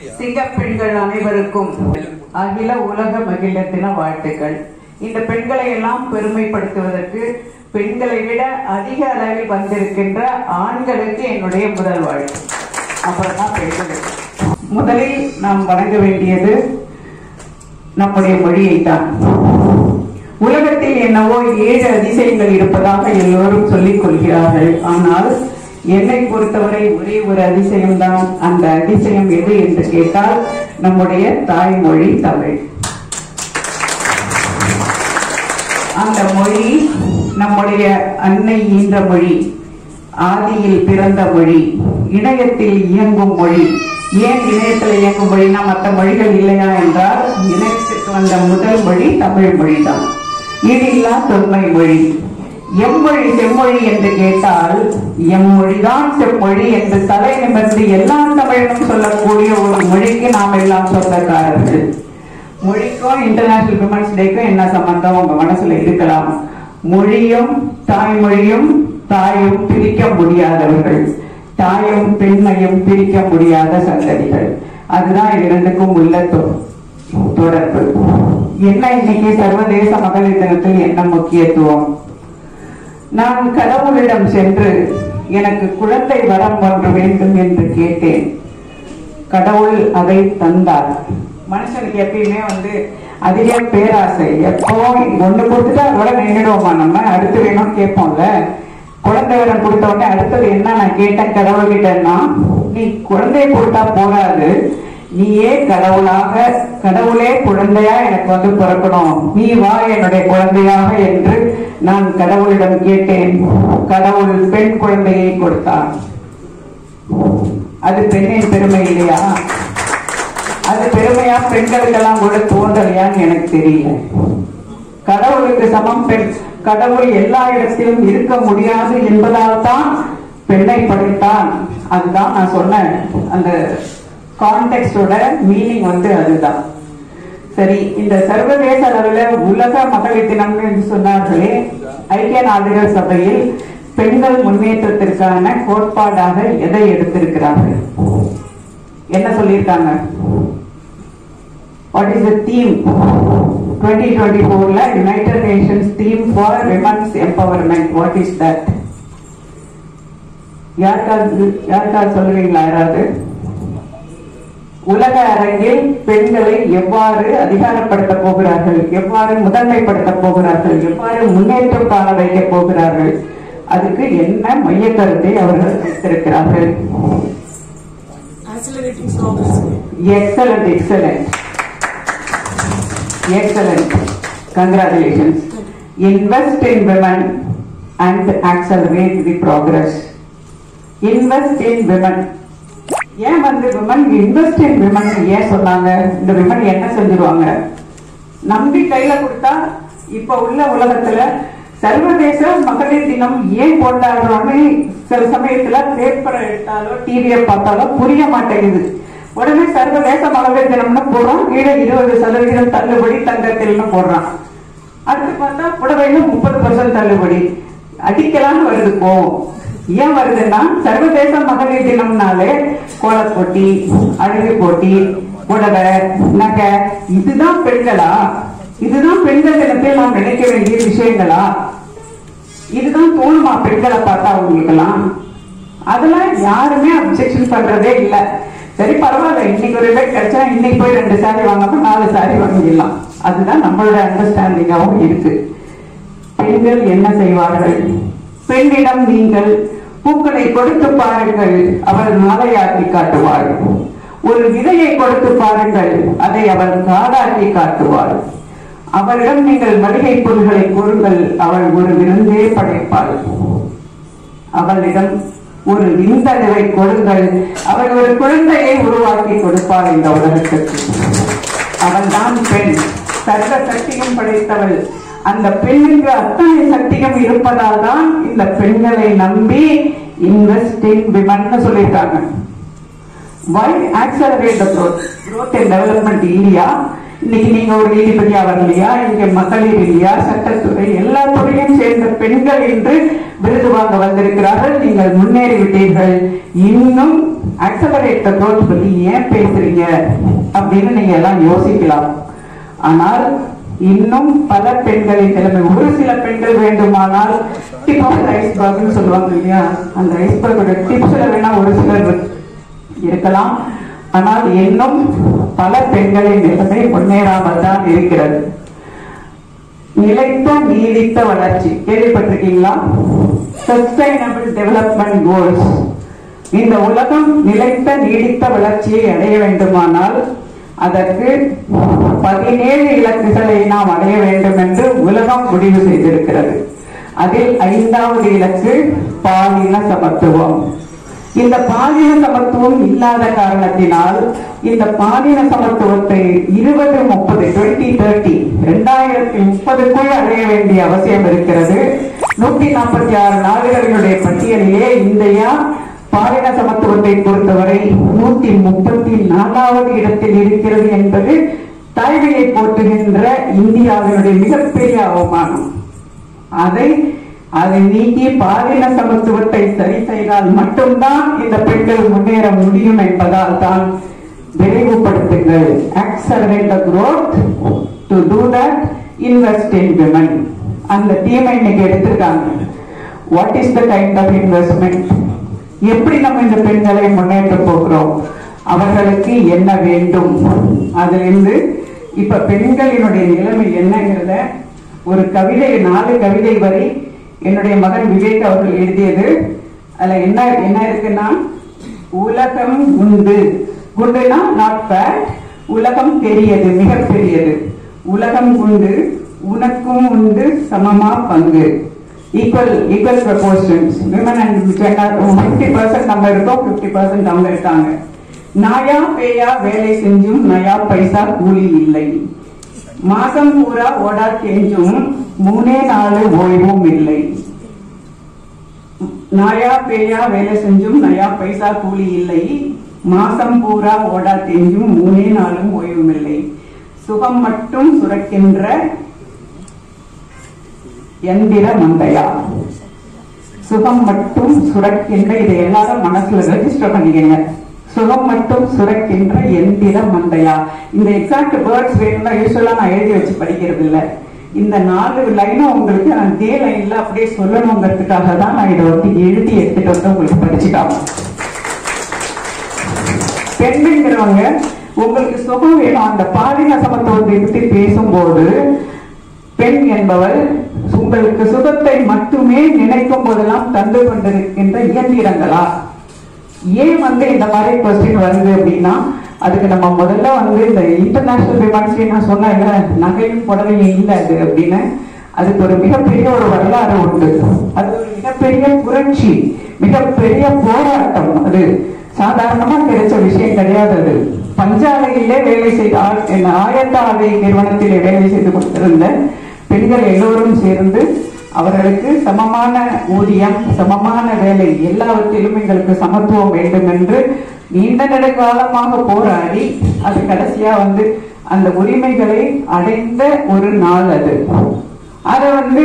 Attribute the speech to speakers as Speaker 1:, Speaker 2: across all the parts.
Speaker 1: சிங்கப்பெண்கள் அனைவருக்கும் அகில உலக மகிழர் தின வாழ்த்துக்கள் இந்த பெண்களை எல்லாம் பெருமைப்படுத்துவதற்கு பெண்களை விட அதிக அளவில் வந்திருக்கின்ற ஆண்களுக்கு என்னுடைய முதல் வாழ்த்து அப்புறம் தான் பெண்களுக்கு முதலில் நாம் வணங்க வேண்டியது நம்முடைய மொழியை தான் உலகத்தில் என்னவோ ஏழு அதிசயங்கள் இருப்பதாக எல்லோரும் சொல்லிக் கொள்கிறார்கள் ஆனால் என்னை பொறுத்தவரை ஒரே ஒரு அதிசயம்தான் அந்த அதிசயம் எது என்று கேட்டால் நம்முடைய தாய்மொழி தமிழ் அந்த மொழி நம்முடைய அன்னை ஈன்ற மொழி ஆதியில் பிறந்த மொழி இணையத்தில் இயங்கும் மொழி ஏன் இணையத்தில் இயங்கும் மொழினா மற்ற மொழிகள் இல்லையா என்றால் இணையத்துக்கு வந்த முதல் மொழி தமிழ் மொழிதான் ஈடில்லா தொன்மை மொழி எம்மொழி செம்மொழி என்று கேட்டால் எம்மொழிதான் செம்மொழி என்று தலை நிமிர்ந்து எல்லா தமிழனும் சொல்லக்கூடிய ஒரு மொழிக்கு நாம் எல்லாம் சொந்தக்காரர்கள் மொழிக்கும் இன்டர்நேஷனல் விமன்ஸ் டேக்கும் என்ன சம்பந்தம் உங்க மனசுல இருக்கலாம் மொழியும் தாய்மொழியும் தாயும் பிரிக்க முடியாதவர்கள் தாயும் பெண்மையும் பிரிக்க முடியாத சந்ததிகள் அதுதான் இது இரண்டுக்கும் உள்ள தொ- தொடர்பு என்ன இன்னைக்கு சர்வதேச மகளிர் தினத்தில் என்ன முக்கியத்துவம் நான் கடவுளிடம் சென்று எனக்கு குழந்தை வரம் ஒன்று வேண்டும் என்று கேட்டேன் கடவுள் அதை தந்தார் மனுஷனுக்கு எப்பயுமே வந்து அதிக பேராசை எப்போ ஒண்ணு கொடுத்துட்டு அதோட நின்றுடுவோமா நம்ம அடுத்து வேணும்னு கேட்போம்ல குழந்தை வரம் கொடுத்த உடனே அடுத்தது என்ன நான் கேட்டேன் கடவுள் கிட்டன்னா நீ குழந்தையை கொடுத்தா போகாது நீயே கடவுளாக கடவுளே குழந்தையா எனக்கு வந்து பிறக்கணும் நீ வா என்னுடைய குழந்தையாக என்று நான் கடவுளிடம் கேட்டேன் கடவுள் பெண் குழந்தையை கொடுத்தார் அது பெண்ணின் பெருமை இல்லையா அது பெருமையா பெண்களுக்கெல்லாம் கூட தோன்றலையான்னு எனக்கு தெரியல கடவுளுக்கு சமம் பெண் கடவுள் எல்லா இடத்திலும் இருக்க முடியாது என்பதால் தான் பெண்ணை படைத்தான் அதுதான் நான் சொன்னேன் அந்த கான்டெக்டோட மீனிங் வந்து அதுதான் சரி இந்த சர்வதேச அளவில் உலக மகளிர் தினம் என்று சொன்னார்களே ஐக்கிய நாடுகள் சபையில் பெண்கள் முன்னேற்றத்திற்கான கோட்பாடாக எதை எடுத்திருக்கிறார்கள் என்ன சொல்லியிருக்காங்க what is the theme twenty twenty ஃபோர்ல United Nations theme for women's empowerment what is that யாருக்காவது யாருக்காவது சொல்லுவீங்களா யாராவது உலக அரங்கில் பெண்களை எவ்வாறு அதிகாரப்படுத்த போகிறார்கள் எவ்வாறு முதன்மைப்படுத்த போகிறார்கள் எவ்வாறு முன்னேற்றம் காண வைக்க போகிறார்கள் அதுக்கு என்ன மைய கருத்தை அவர்கள் வைத்திருக்கிறார்கள்
Speaker 2: accelerating progress.
Speaker 1: Excellent excellent excellent congratulations invest in women and accelerate the progress invest in women ஏன் வந்து விமன் இன்வெஸ்ட் இன் விமன் ஏன் சொன்னாங்க இந்த விமன் என்ன செஞ்சிருவாங்க நம்பி கையில கொடுத்தா இப்ப உள்ள உலகத்துல சர்வதேச மகளிர் தினம் ஏன் கொண்டாடுறோம்னு சில சமயத்துல பேப்பரை எடுத்தாலோ டிவியை பார்த்தாலோ புரிய மாட்டேங்குது உடனே சர்வதேச மகளிர் தினம்னு போடுறோம் கீழே இருபது சதவீதம் தள்ளுபடி தங்கத்தில்னு போடுறான் அடுத்து பார்த்தா புடவையில முப்பது பர்சன்ட் தள்ளுபடி அடிக்கலாம்னு வருது கோவம் ஏன் வருதுன்னா சர்வதேச மகளிர் தினம்னாலே கோலப் போட்டி அழகு போட்டி புடவை நகை இதுதான் பெண்களா இதுதான் பெண்கள் தினத்தில் நாம் நினைக்க வேண்டிய விஷயங்களா இதுதான் தோணுமா பெண்களை பார்த்தா உங்களுக்கெல்லாம் அதெல்லாம் யாருமே அப்செக்ஷன் பண்றதே இல்ல சரி பரவாயில்ல இன்னைக்கு ஒரு ரேட் கிடைச்சா இன்னைக்கு போய் ரெண்டு சாரி வாங்காம நாலு சாரி வாங்கிடலாம் அதுதான் நம்மளோட அண்டர்ஸ்டாண்டிங்காகவும் இருக்கு பெண்கள் என்ன செய்வார்கள் பெண்ணிடம் நீங்கள் பூக்களை கொடுத்து பாருங்கள் அவள் மாலையாக்கி காட்டுவாள் ஒரு விதையை கொடுத்து பாருங்கள் அதை அவள் காடாக்கி காட்டுவாள் அவளிடம் நீங்கள் மளிகை பொருள்களை கூறுங்கள் அவள் ஒரு விருந்தே படைப்பாள் அவளிடம் ஒரு விந்தணுவை கொடுங்கள் அவள் ஒரு குழந்தையை உருவாக்கி கொடுப்பாள் இந்த உலகத்துக்கு அவள்தான் பெண் சர்வ சக்தியும் படைத்தவள் அந்த பெண்ணுக்கு அத்தனை சக்தியும் இருப்பதால் தான் இந்த பெண்களை நம்பி இன்வெஸ்ட் இன் விமன் சொல்லியிருக்காங்க why accelerate the growth growth and development இல்லையா இன்னைக்கு நீங்க ஒரு நீதிபதியா வரலையா இங்க மகளிர் இல்லையா சட்டத்துறை எல்லா துறையும் சேர்ந்த பெண்கள் என்று விருது வாங்க வந்திருக்கிறார்கள் நீங்கள் முன்னேறி விட்டீர்கள் இன்னும் அக்சலரேட் த growth பத்தி ஏன் பேசுறீங்க அப்படின்னு நீங்க எல்லாம் யோசிக்கலாம் ஆனால் இன்னும் பல பெண்களின் நிலைமை ஒரு சில பெண்கள் வேண்டுமானால் டிப் ஆஃப் ஐஸ்பர்க்னு சொல்லுவாங்க இல்லையா அந்த ஐஸ்பர்கோட டிப்ஸ்ல வேணா ஒரு சிலர் இருக்கலாம் ஆனால் இன்னும் பல பெண்களின் நிலைமை முன்னேறாமல் தான் இருக்கிறது நிலைத்த நீடித்த வளர்ச்சி கேள்விப்பட்டிருக்கீங்களா சஸ்டைனபிள் டெவலப்மெண்ட் கோல்ஸ் இந்த உலகம் நிலைத்த நீடித்த வளர்ச்சியை அடைய வேண்டுமானால் அதற்கு பதினேழு இலக்குகளை நாம் அடைய வேண்டும் என்று உலகம் முடிவு செய்திருக்கிறது அதில் ஐந்தாவது இலக்கு பாலின சமத்துவம் இந்த பாலின சமத்துவம் இல்லாத காரணத்தினால் இந்த பாலின சமத்துவத்தை இருபது முப்பது டுவெண்ட்டி தேர்ட்டி ரெண்டாயிரத்தி முப்பதுக்குள் அடைய வேண்டிய அவசியம் இருக்கிறது நூத்தி நாற்பத்தி ஆறு நாடுகளினுடைய பட்டியலிலே இந்தியா பாலின சமத்துவத்தை பொறுத்தவரை நூத்தி முப்பத்தி நாலாவது இடத்தில் இருக்கிறது என்பது தாய்மையை போற்றுகின்ற இந்தியாவினுடைய மிகப்பெரிய அவமானம் அதை அதை நீக்கி பாலின சமத்துவத்தை சரி செய்தால் மட்டும்தான் இந்த பெண்கள் முன்னேற முடியும் என்பதால் தான் விரைவுபடுத்துங்கள் accelerate the growth to do that invest in women அந்த தீமை இன்னைக்கு எடுத்திருக்காங்க what is the kind of investment எப்படி நம்ம இந்த பெண்களை முன்னேற்ற போகிறோம் அவர்களுக்கு என்ன வேண்டும் அதிலிருந்து இப்ப பெண்களினுடைய நிலைமை என்னங்கிறத ஒரு கவிதை நாலு கவிதை வரி என்னுடைய மகன் விவேக் அவர்கள் எழுதியது அதுல என்ன என்ன இருக்குன்னா உலகம் உண்டு குண்டுனா நாட் ஃபேட் உலகம் பெரியது மிக பெரியது உலகம் உண்டு உனக்கும் உண்டு சமமா பங்கு equal equal proportions women and gender fifty percent நம்ம இருக்கோம் ஃபிஃப்டி பர்சன்ட் அவங்க இருக்காங்க நாயா பேயா வேலை செஞ்சும் நயா பைசா கூலி இல்லை மாசம் பூரா ஓடா கெஞ்சும் மூணே நாலு ஓய்வும் இல்லை நாயா பேயா வேலை செஞ்சும் நயா பைசா கூலி இல்லை மாசம் பூரா ஓடா தெஞ்சும் மூணே நாளும் ஓய்வும் இல்லை சுகம் மட்டும் சுரக்கின்ற எந்திர மந்தையா சுகம் மட்டும் சுரக்கின்ற இதை எல்லாரும் மனசுல ரெஜிஸ்டர் பண்ணிக்கங்க சுகம் மட்டும் சுரக்கின்ற எந்திர மந்தையா இந்த எக்ஸாக்ட் வேர்ட்ஸ் வேணும்னா யூஸ்வலா நான் எழுதி வச்சு படிக்கிறது இல்ல இந்த நாலு லைனும் உங்களுக்கு நான் டே லைன்ல அப்படியே சொல்லணுங்கிறதுக்காக தான் நான் இதை வந்து எழுதி எடுத்துட்டு வந்து உங்களுக்கு படிச்சுக்காம பெண்ணுங்கிறவங்க உங்களுக்கு சுகம் வேணும் அந்த பாலின சமத்துவத்தை பற்றி பேசும்போது பெண் என்பவர் உங்களுக்கு சுகத்தை மட்டுமே நினைக்கும் போதெல்லாம் தந்து கொண்டிருக்கின்ற இயந்திரங்களா ஏன் வந்து இந்த மாதிரி கொஸ்டின் வருது அப்படின்னா அதுக்கு நம்ம முதல்ல வந்து இந்த இன்டர்நேஷனல் விமன்ஸ் நான் சொன்னேன்ல நகையும் புடவையும் இல்லை அது அப்படின்னு அதுக்கு ஒரு மிகப்பெரிய ஒரு வரலாறு உண்டு அது ஒரு மிகப்பெரிய புரட்சி மிகப்பெரிய போராட்டம் அது சாதாரணமா கிடைச்ச விஷயம் கிடையாது அது பஞ்சாலையிலே வேலை செய்த ஆள் என்ன ஆயத்த ஆலை நிறுவனத்திலே வேலை செய்து கொண்டிருந்த பெண்கள் எல்லோரும் சேர்ந்து அவர்களுக்கு சமமான ஊதியம் சமமான வேலை எல்லாவற்றிலும் எங்களுக்கு சமத்துவம் வேண்டும் என்று நீண்ட நெடுங்காலமாக போராடி அது கடைசியா வந்து அந்த உரிமைகளை அடைந்த ஒரு நாள் அது அதை வந்து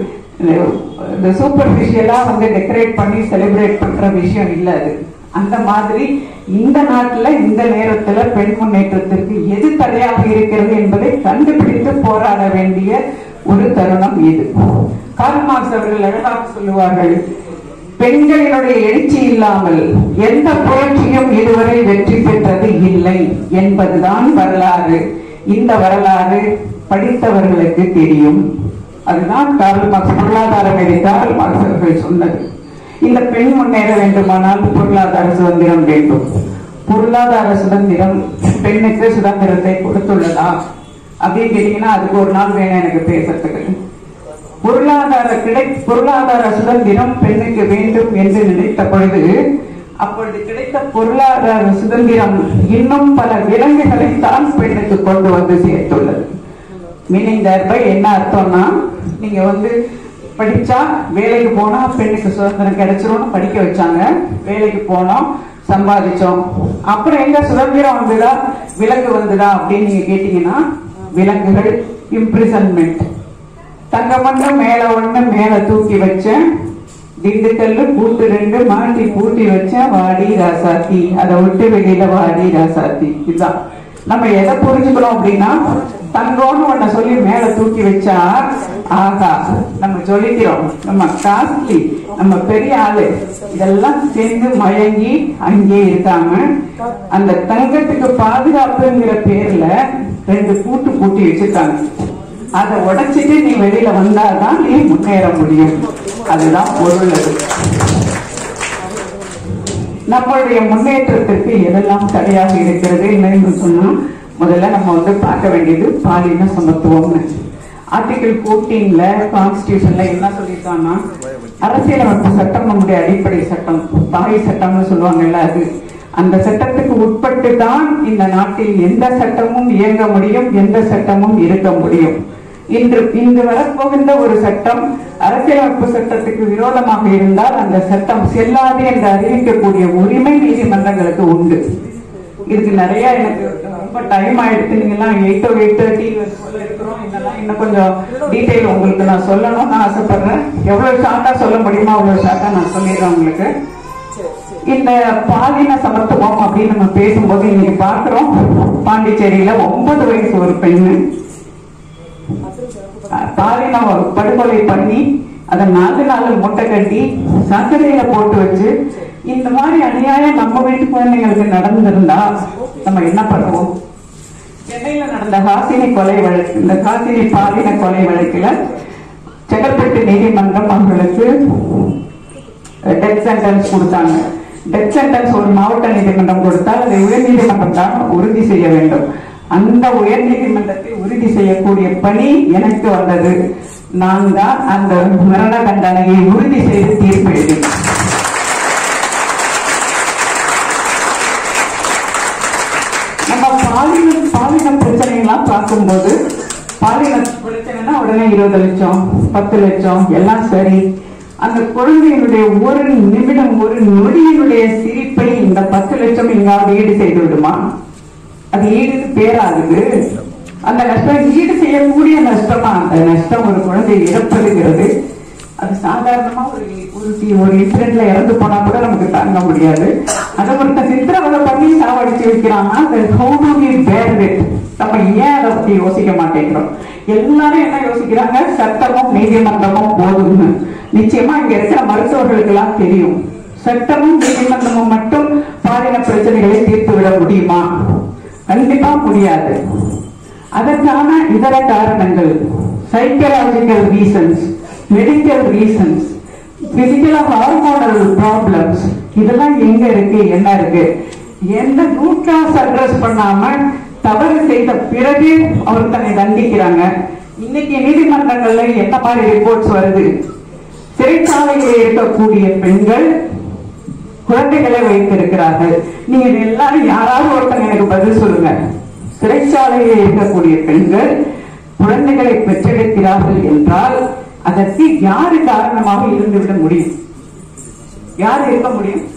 Speaker 1: இந்த சூப்பர்ஃபிஷியலா வந்து டெக்கரேட் பண்ணி செலிப்ரேட் பண்ற விஷயம் இல்ல அது அந்த மாதிரி இந்த நாட்டுல இந்த நேரத்துல பெண் முன்னேற்றத்திற்கு எது தடையாக இருக்கிறது என்பதை கண்டுபிடித்து போராட வேண்டிய ஒரு தருணம் இது கார்ல் மார்க்ஸ் அவர்கள் அழகாக சொல்லுவார்கள் பெண்களினுடைய எழுச்சி இல்லாமல் எந்த புரட்சியும் இதுவரை வெற்றி பெற்றது இல்லை என்பதுதான் வரலாறு இந்த வரலாறு படித்தவர்களுக்கு தெரியும் அதுதான் கார்ல் மார்க்ஸ் பொருளாதார மேதை கார்ல் மார்க்ஸ் அவர்கள் சொன்னது இந்த பெண் முன்னேற வேண்டுமானால் பொருளாதார சுதந்திரம் வேண்டும் பொருளாதார சுதந்திரம் பெண்ணுக்கு சுதந்திரத்தை கொடுத்துள்ளதா அப்படின்னு கேட்டீங்கன்னா அதுக்கு ஒரு நாள் வேணும் எனக்கு பேசுறதுக்கு பொருளாதார கிடை பொருளாதார சுதந்திரம் பெண்ணுக்கு வேண்டும் என்று நினைத்த பொழுது அப்பொழுது கிடைத்த பொருளாதார சுதந்திரம் இன்னும் பல விலங்குகளை தான் பெண்ணுக்கு கொண்டு வந்து சேர்த்துள்ளது மீனிங் தர்பை என்ன அர்த்தம்னா நீங்க வந்து படிச்சா வேலைக்கு போனா பெண்ணுக்கு சுதந்திரம் கிடைச்சிரும்னு படிக்க வச்சாங்க வேலைக்கு போனோம் சம்பாதிச்சோம் அப்புறம் எங்க சுதந்திரம் வந்ததா விலங்கு வந்ததா அப்படின்னு நீங்க கேட்டீங்கன்னா விலங்குகள் இம்ப்ரிசன்மெண்ட் தங்க மட்டும் மேல ஒண்ணு மேல தூக்கி வச்ச திண்டுக்கல்லு பூட்டு ரெண்டு மாட்டி பூட்டி வச்சா வாடி ராசாத்தி அதை விட்டு வெளியில வாடி ராசாத்தி இதுதான் நம்ம எதை புரிஞ்சுக்கணும் அப்படின்னா தங்கம்னு ஒன்ன சொல்லி மேல தூக்கி வச்சா ஆகா நம்ம சொல்லிக்கிறோம் நம்ம காஸ்ட்லி நம்ம பெரிய ஆளு இதெல்லாம் சேர்ந்து மயங்கி அங்கே இருக்காம அந்த தங்கத்துக்கு பாதுகாப்புங்கிற பேர்ல ரெண்டு பூட்டு பூட்டி வச்சிருக்காங்க அதை உடைச்சிட்டு நீ வெளியில வந்தாதான் நீ முன்னேற முடியும் அதுதான் பொருள் அது நம்மளுடைய முன்னேற்றத்திற்கு எதெல்லாம் தடையாக இருக்கிறது என்னன்னு சொன்னா முதல்ல நம்ம வந்து பார்க்க வேண்டியது பாலின சமத்துவம்னு ஆர்டிகல் போர்டீன்ல கான்ஸ்டியூஷன்ல என்ன சொல்லியிருக்காங்கன்னா அரசியலமைப்பு சட்டம் நம்முடைய அடிப்படை சட்டம் தாய் சட்டம்னு சொல்லுவாங்கல்ல அது அந்த சட்டத்துக்கு உட்பட்டு தான் இந்த நாட்டில் எந்த சட்டமும் இயங்க முடியும் எந்த சட்டமும் இருக்க முடியும் இன்று இன்று வரப்போகின்ற ஒரு சட்டம் அரசியலமைப்பு சட்டத்துக்கு விரோதமாக இருந்தால் அந்த சட்டம் செல்லாது என்று அறிவிக்கக்கூடிய உரிமை நீதிமன்றங்களுக்கு உண்டு இதுக்கு நிறைய எனக்கு ரொம்ப டைம் ஆயிடுச்சு நீங்க எல்லாம் எயிட் ஓ எயிட் தேர்ட்டி சொல்ல இருக்கிறோம் இதெல்லாம் இன்னும் கொஞ்சம் டீட்டெயில் உங்களுக்கு நான் சொல்லணும்னு ஆசைப்படுறேன் எவ்வளவு ஷார்ட்டா சொல்ல முடியுமோ அவ்வளவு ஷார்ட்டா நான் சொல்லிடுறேன் உங்களுக்கு இந்த பாலின சமத்துவம் அப்படின்னு நம்ம பேசும்போது இன்னைக்கு பார்க்கிறோம் பாண்டிச்சேரியில ஒன்பது வயசு ஒரு பெண்ணு அஹ், பாலின படுகொலை பண்ணி அதை நாலு நாள் முட்டை கட்டி சர்க்கரையில போட்டு வச்சு இந்த மாதிரி அநியாயம் நம்ம வீட்டு குழந்தைங்களுக்கு நடந்திருந்தா நம்ம என்ன பண்ணுவோம் சென்னையில நடந்த ஹாசினி கொலை வழக்கு இந்த ஹாசினி பாலின கொலை வழக்குல செங்கல்பட்டு நீதிமன்றம் அவர்களுக்கு டெத் சென்டென்ஸ் கொடுத்தாங்க டெத் சென்டென்ஸ் ஒரு மாவட்ட நீதிமன்றம் கொடுத்தால் அதை உயர் நீதிமன்றம் தான் உறுதி செய்ய வேண்டும் அந்த உயர் நீதிமன்றத்தை உறுதி செய்யக்கூடிய பணி எனக்கு வந்தது நான் தான் அந்த மரண தண்டனையை உறுதி செய்து தீர்ப்பு எழுதினேன் நம்ம பாலின பாலின பிரச்சனைகள்லாம் பார்க்கும்போது பாலின பிரச்சனைனா உடனே இருபது லட்சம் பத்து லட்சம் எல்லாம் சரி அந்த குழந்தையினுடைய ஒரு நிமிடம் ஒரு நொடியினுடைய சிரிப்பை இந்த பத்து லட்சம் எங்காவது ஈடு செய்து விடுமா அது ஈடுக்கு பேராகுது அந்த நஷ்டம் ஈடு செய்யக்கூடிய நஷ்டமா அந்த நஷ்டம் ஒரு குழந்தை இறப்பதுங்கிறது அது சாதாரணமா ஒரு ஒரு சி- ஒரு இன்சிடென்ட்ல இறந்து போனா கூட நமக்கு தாங்க முடியாது அதை ஒருத்த சித்திரவதை பண்ணி சாவடிச்சு வைக்கிறாங்கன்னா அது how do we bear it? நம்ம ஏன் அதை பத்தி யோசிக்க மாட்டேங்கிறோம் எல்லாரும் என்ன யோசிக்கிறாங்க சட்டமும் நீதிமன்றமும் போதும்னு நிச்சயமா இங்க இருக்கிற மருத்துவர்களுக்கு எல்லாம் தெரியும் சட்டமும் நீதிமன்றமும் மட்டும் பாலின பிரச்சனைகளை தீர்த்து விட முடியுமா கண்டிப்பா முடியாது அதற்கான இதர காரணங்கள் psychological reasons medical reasons physical hormonal problems இதெல்லாம் எங்க இருக்கு என்ன இருக்கு எந்த ரூட் காஸ் அட்ரஸ் பண்ணாம தவறு செய்த பிறகு அவர் தன்னை தண்டிக்கிறாங்க இன்னைக்கு நீதிமன்றங்கள்ல என்ன மாதிரி ரிப்போர்ட்ஸ் வருது சிறைச்சாலையில் இருக்கக்கூடிய பெண்கள் குழந்தைகளை வைத்திருக்கிறார்கள் நீங்க இது எல்லாரும் யாராவது ஒருத்தங்க எனக்கு பதில் சொல்லுங்க சிறைச்சாலையில் இருக்கக்கூடிய பெண்கள் குழந்தைகளை பெற்றெடுக்கிறார்கள் என்றால் அதற்கு யாரு காரணமாக இருந்துவிட முடியும் யார் இருக்க முடியும்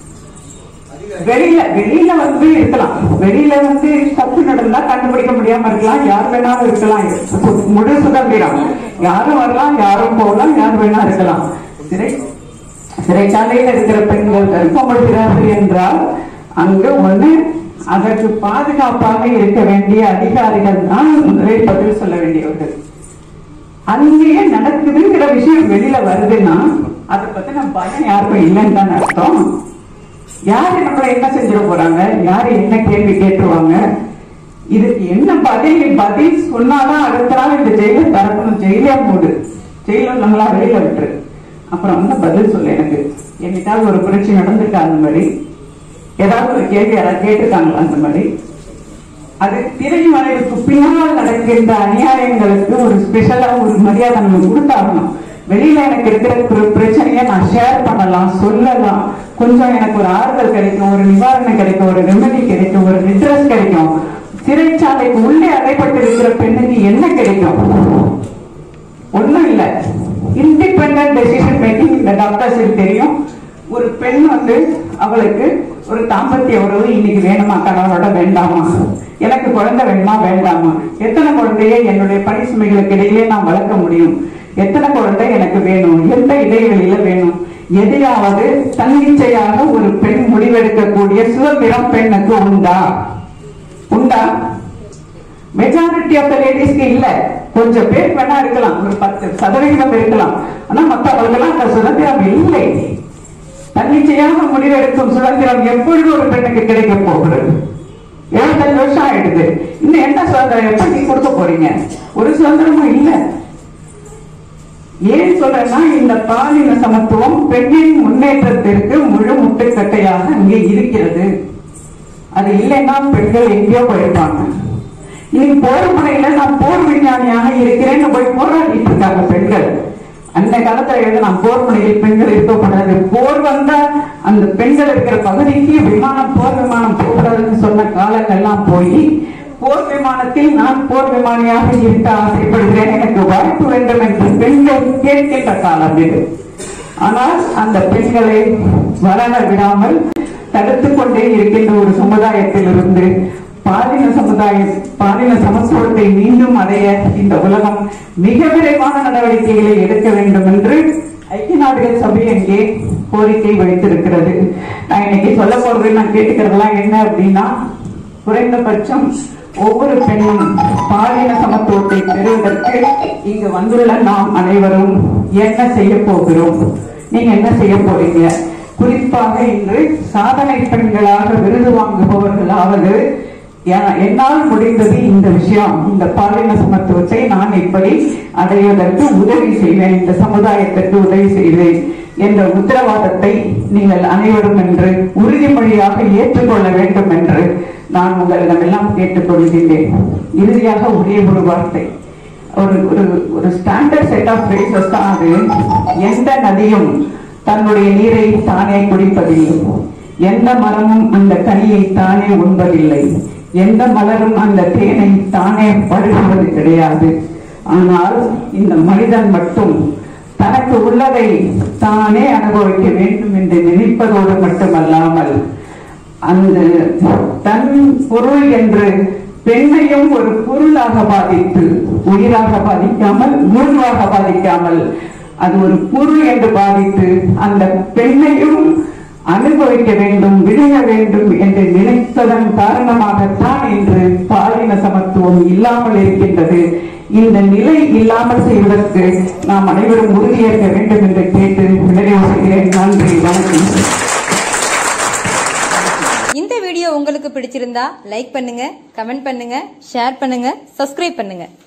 Speaker 1: வெளியில வெளியில வந்து இருக்கலாம் வெளியில வந்து தப்பு நடந்தா கண்டுபிடிக்க முடியாம இருக்கலாம் யார் வேணாலும் இருக்கலாம் சு- முழு சுதந்திரம் யாரும் வரலாம் யாரும் போகலாம் யார் வேணா இருக்கலாம் சிறை சிறைச்சாலையில் இருக்கிற பெண்கள் கற்பப்படுகிறார்கள் என்றால் அங்கு ஒண்ணு அதற்கு பாதுகாப்பாக இருக்க வேண்டிய அதிகாரிகள் தான் முதலில் பதில் சொல்ல வேண்டியவர்கள் அங்கேயே நடக்குதுங்கிற விஷயம் வெளியில வருதுன்னா அதை பத்தின பயம் யாருக்கும் இல்லைன்னு தான் அர்த்தம் யாரு நம்மள என்ன செஞ்சிட போறாங்க யாரு என்ன கேள்வி கேட்டுருவாங்க இதுக்கு என்ன பதில் பதில் சொன்னாதான் அடுத்த நாள் இந்த ஜெயில திறக்கணும் ஜெயிலே மூடு ஜெயில நம்மளா வெளியில விட்டுரு அப்புறம் வந்து பதில் சொல்லு எனக்கு என்னைக்காவது ஒரு புரட்சி நடந்திருக்கா அந்த மாதிரி ஏதாவது ஒரு கேள்வி யாராவது கேட்டிருக்காங்களா அந்த மாதிரி அது திரைமறைவுக்கு பின்னால் நடக்கின்ற அநியாயங்களுக்கு ஒரு ஸ்பெஷலா ஒரு மரியாதை நம்ம கொடுத்தாகணும் வெளியில எனக்கு இருக்கிற ஒரு பிரச்சனையை நான் ஷேர் பண்ணலாம் சொல்லலாம் கொஞ்சம் எனக்கு ஒரு ஆறுதல் கிடைக்கும் ஒரு நிவாரணம் கிடைக்கும் ஒரு ரெமெடி கிடைக்கும் ஒரு ரிட்ரஸ் கிடைக்கும் சிறைச்சாலைக்கு உள்ளே அடைப்பட்டு இருக்கிற பெண்ணுக்கு என்ன கிடைக்கும் ஒண்ணும் இல்ல இண்டிபெண்டன்ட் டெசிஷன் மேக்கிங் இந்த டாக்டர்ஸுக்கு தெரியும் ஒரு பெண் வந்து அவளுக்கு ஒரு தாம்பத்திய உறவு இன்னைக்கு வேணுமா கணவனோட வேண்டாமா எனக்கு குழந்தை வேணுமா வேண்டாமா எத்தனை குழந்தையை என்னுடைய பணி சுமைகளுக்கு இடையிலே நான் வளர்க்க முடியும் எத்தனை குழந்தை எனக்கு வேணும் எந்த இடைவெளியில வேணும் எதையாவது தன்னிச்சையாக ஒரு பெண் முடிவெடுக்கக்கூடிய சுதந்திரம் பெண்ணுக்கு உண்டா உண்டா மெஜாரிட்டி ஆஃப் த லேடிஸ்க்கு இல்ல கொஞ்சம் பேர் வேணா இருக்கலாம் ஒரு பத்து சதவிகிதம் இருக்கலாம் ஆனா மற்றவர்களுக்கெல்லாம் அந்த சுதந்திரம் இல்லை தன்னிச்சையாக முடிவெடுக்கும் சுதந்திரம் எப்பொழுது ஒரு பெண்ணுக்கு கிடைக்க போகிறது எழுபத்தஞ்சு வருஷம் ஆயிடுது இன்னும் என்ன சுதந்திரம் எப்ப நீ கொடுக்க போறீங்க ஒரு சுதந்திரமும் இல்ல ஏன் சொல்றேன்னா இந்த பாலின சமத்துவம் பெண்ணின் முன்னேற்றத்திற்கு முழு முட்டுக்கட்டையாக அங்கே இருக்கிறது அது இல்லைன்னா பெண்கள் எங்கேயோ போயிருப்பாங்க இன்னைக்கு போர் முனையில நான் போர் விஞ்ஞானியாக இருக்கிறேன்னு போய் போராடிட்டு இருக்காங்க பெண்கள் அந்த காலத்துல எழுத நான் போர் முனையில் பெண்கள் இருக்கக்கூடாது போர் வந்தா அந்த பெண்கள் இருக்கிற பகுதிக்கு விமானம் போர் விமானம் போகக்கூடாதுன்னு சொன்ன காலங்கள்லாம் போய் போர் விமானத்தில் நான் போர் விமானியாக இருக்க ஆசைப்படுகிறேன் எனக்கு வாய்ப்பு வேண்டும் என்று பெண்கள் கேட்கின்ற காலம் இது ஆனால் அந்த பெண்களை வளர விடாமல் தடுத்துக் கொண்டே இருக்கின்ற ஒரு சமுதாயத்திலிருந்து பாலின சமுதாயம் பாலின சமத்துவத்தை மீண்டும் அடைய இந்த உலகம் மிக விரைவான நடவடிக்கைகளை எடுக்க வேண்டும் என்று ஐக்கிய நாடுகள் சபை அங்கே கோரிக்கை வைத்திருக்கிறது நான் இன்னைக்கு சொல்ல போறது நான் கேட்டுக்கிறதெல்லாம் என்ன அப்படின்னா குறைந்தபட்சம் ஒவ்வொரு பெண்ணும் பாலின சமத்துவத்தை பெறுவதற்கு இங்கு வந்துள்ள நாம் அனைவரும் என்ன செய்ய போகிறோம் நீங்க என்ன செய்ய போறீங்க குறிப்பாக இன்று சாதனை பெண்களாக விருது வாங்குபவர்களாவது எ- என்னால் முடிந்தது இந்த விஷயம் இந்த பாலின சமத்துவத்தை நான் இப்படி அடைவதற்கு உதவி செய்வேன் இந்த சமுதாயத்திற்கு உதவி செய்வேன் என்ற உத்தரவாதத்தை நீங்கள் அனைவரும் என்று உறுதிமொழியாக ஏற்றுக்கொள்ள வேண்டும் என்று நான் உங்களிடமெல்லாம் கேட்டுக்கொள்கின்றேன் இறுதியாக ஒரே ஒரு வார்த்தை ஒரு ஒரு ஒரு ஸ்டாண்டர்ட் செட் ஆஃப் பிரேசஸ் தான் அது எந்த நதியும் தன்னுடைய நீரை தானே குடிப்பதில்லை எந்த மரமும் அந்த கனியை தானே உண்பதில்லை எந்த மலரும் அந்த தேனை தானே பருகுவது கிடையாது ஆனால் இந்த மனிதன் மட்டும் தனக்கு உள்ளதை தானே அனுபவிக்க வேண்டும் என்று நினைப்பதோடு மட்டுமல்லாமல் அந்த தன் பொருள் என்று பெண்ணையும் ஒரு பொருளாக பாதித்து உயிராக பாதிக்காமல் உருவாக பாதிக்காமல் அது ஒரு பொருள் என்று பாதித்து அந்த பெண்ணையும் அனுபவிக்க வேண்டும் விழுக வேண்டும் என்று நினைத்ததன் காரணமாகத்தான் இன்று பாலின சமத்துவம் இல்லாமல் இருக்கின்றது இந்த நிலை இல்லாமல் செய்வதற்கு நாம் அனைவரும் உறுதியேற்க வேண்டும் என்று கேட்டு நிறைவு செய்கிறேன் நன்றி வணக்கம்
Speaker 2: இந்த வீடியோ உங்களுக்கு பிடிச்சிருந்தா லைக் பண்ணுங்க கமெண்ட் பண்ணுங்க ஷேர் பண்ணுங்க சப்ஸ்கிரைப் பண்ணுங்க